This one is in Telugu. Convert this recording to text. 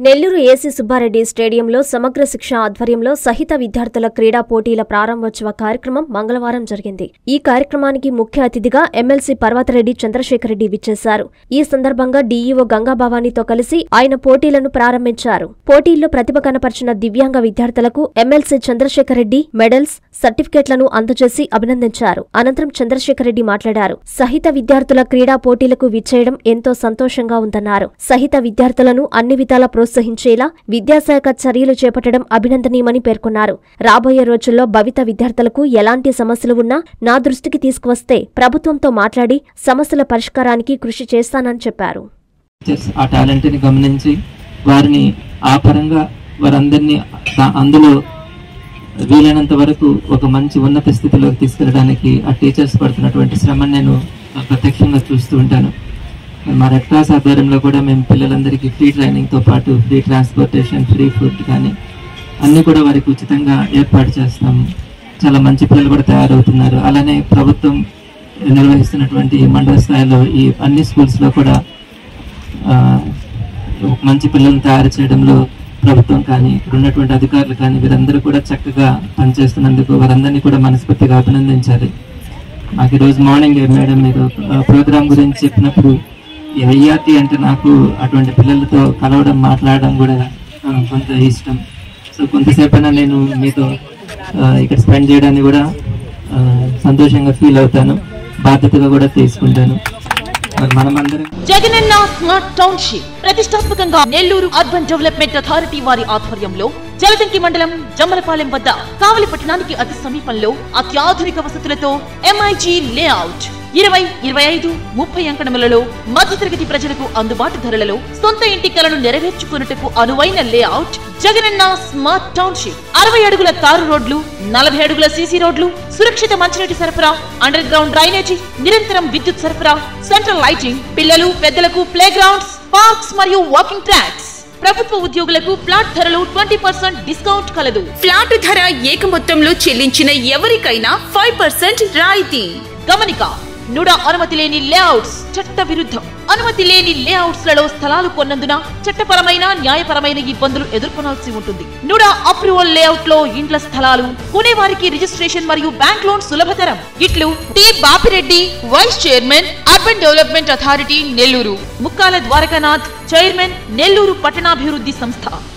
నెల్లూరు ఏసీ సుబ్బారెడ్డి స్టేడియంలో సమగ్ర శిక్ష ఆధ్వర్యంలో సహిత విద్యార్థుల క్రీడా పోటీల ప్రారంభోత్సవ కార్యక్రమం మంగళవారం జరిగింది ఈ కార్యక్రమానికి ముఖ్య అతిథిగా ఎమ్మెల్సీ పర్వతరెడ్డి చంద్రశేఖరరెడ్డి విచ్చేశారు ఈ సందర్భంగా డీఈఓ గంగాభవానితో కలిసి ఆయన పోటీలను ప్రారంభించారు పోటీల్లో ప్రతిభ కనపరిచిన దివ్యాంగ విద్యార్థులకు ఎమ్మెల్సీ చంద్రశేఖరరెడ్డి మెడల్స్ సర్టిఫికెట్లను అందజేసి అభినందించారు అనంతరం చంద్రశేఖరరెడ్డి మాట్లాడారు సహిత విద్యార్థుల క్రీడా పోటీలకు విచ్చేయడం ఎంతో సంతోషంగా ఉందన్నారు సహిత విద్యార్థులను అన్ని విధాలా ప్రోత్సహించేలా విద్యాశాఖ చర్యలు చేపట్టడం అభినందనీయమని పేర్కొన్నారు రాబోయే రోజుల్లో భవిత విద్యార్థులకు ఎలాంటి సమస్యలు ఉన్నా నా దృష్టికి తీసుకువస్తే ప్రభుత్వంతో మాట్లాడి సమస్యల పరిష్కారానికి కృషి చేస్తానని చెప్పారు టీచర్స్ ఆ టాలెంట్ని గమనించి వారిని ఆ పరంగా వారందరినీ దా- అందులో వీలైనంత వరకు ఒక మంచి ఉన్నత స్థితిలోకి తీసుకెళ్ళడానికి ఆ టీచర్స్ పడుతున్నటువంటి శ్రమను నేను ప్రత్యక్షంగా చూస్తూ ఉంటాను మా రెడ్ క్రాస్ ఆధ్వర్యంలో కూడా మేము పిల్లలందరికీ ఫ్రీ ట్రైనింగ్తో పాటు ఫ్రీ ట్రాన్స్పోర్టేషన్ ఫ్రీ ఫుడ్ కానీ అన్నీ కూడా వారికి ఉచితంగా ఏర్పాటు చేస్తాము చాలా మంచి పిల్లలు కూడా తయారవుతున్నారు అలానే ప్రభుత్వం నిర్వహిస్తున్నటువంటి మండల స్థాయిలో ఈ అన్ని స్కూల్స్లో కూడా ఆ, ఒక మంచి పిల్లల్ని తయారు చేయడంలో ప్రభుత్వం కానీ ఇక్కడ ఉన్నటువంటి అధికారులు కానీ వీరందరూ కూడా చక్కగా పనిచేస్తున్నందుకు వారందరినీ కూడా మనస్ఫూర్తిగా అభినందించాలి నాకు ఈరోజు మార్నింగ్ మేడం మీరు ప్రోగ్రామ్ గురించి చెప్పినప్పుడు ఈ ఐఆర్టీ అంటే నాకు అటువంటి పిల్లలతో కలవడం మాట్లాడడం కూడా ఆ, కొంత ఇష్టం సో కొంతసేపైనా నేను మీతో ఆ, ఇక్కడ స్పెండ్ చేయడాన్ని కూడా ఆ, సంతోషంగా ఫీల్ అవుతాను బాధ్యతగా కూడా తీసుకుంటాను మరి మనమందరం జగనన్న స్మార్ట్ టౌన్షిప్ ప్రతిష్టాత్మకంగా నెల్లూరు అర్బన్ డెవలప్మెంట్ అథారిటీ వారి ఆధ్వర్యంలో జలదంకి మండలం జమ్మలపాలెం వద్ద కావలి పట్టణానికి అతి సమీపంలో అత్యాధునిక వసతులతో ఎంఐజీ లేఅవుట్ ఇరవై ఇరవై ఐదు ముప్పై అంకణములలో మధ్యతరగతి ప్రజలకు అందుబాటు ధరలలో సొంత ఇంటి కలను నెరవేర్చుకున్నట్టుకు అనువైన లేఅవుట్ జగనన్న స్మార్ట్ టౌన్షిప్ అరవై అడుగుల తారు రోడ్లు నలభై అడుగుల సీసీ రోడ్లు సురక్షిత మంచినీటి సరఫరా అండర్ గ్రౌండ్ డ్రైనేజీ నిరంతరం విద్యుత్ సరఫరా సెంట్రల్ లైటింగ్ పిల్లలు పెద్దలకు ప్లే గ్రౌండ్స్ పార్క్స్ మరియు వాకింగ్ ట్రాక్స్ ప్రభుత్వ ఉద్యోగులకు ప్లాట్ ధరలు ట్వంటీ పర్సెంట్ డిస్కౌంట్ కలదు ప్లాటు ధర ఏక మొత్తంలో చెల్లించిన ఎవరికైనా ఫైవ్ పర్సెంట్ రాయితీ గమనిక నుడ అనుమతి లేని లేఅవుట్స్ చట్ట విరుద్ధం అనుమతి లేని లేఅవుట్స్ లలో స్థలాలు కొన్నందున చట్టపరమైన న్యాయపరమైన ఇబ్బందులు ఎదుర్కొనాల్సి ఉంటుంది నుడ అప్రూవల్ లేఅవుట్ లో ఇండ్ల స్థలాలు కొనేవారికి రిజిస్ట్రేషన్ మరియు బ్యాంక్ లోన్ సులభతరం ఇట్లు T Bapireddy vice chairman urban development authority Nellore Mukkala Dwarakanath chairman Nellore పట్టణాభివృద్ధి సంస్థ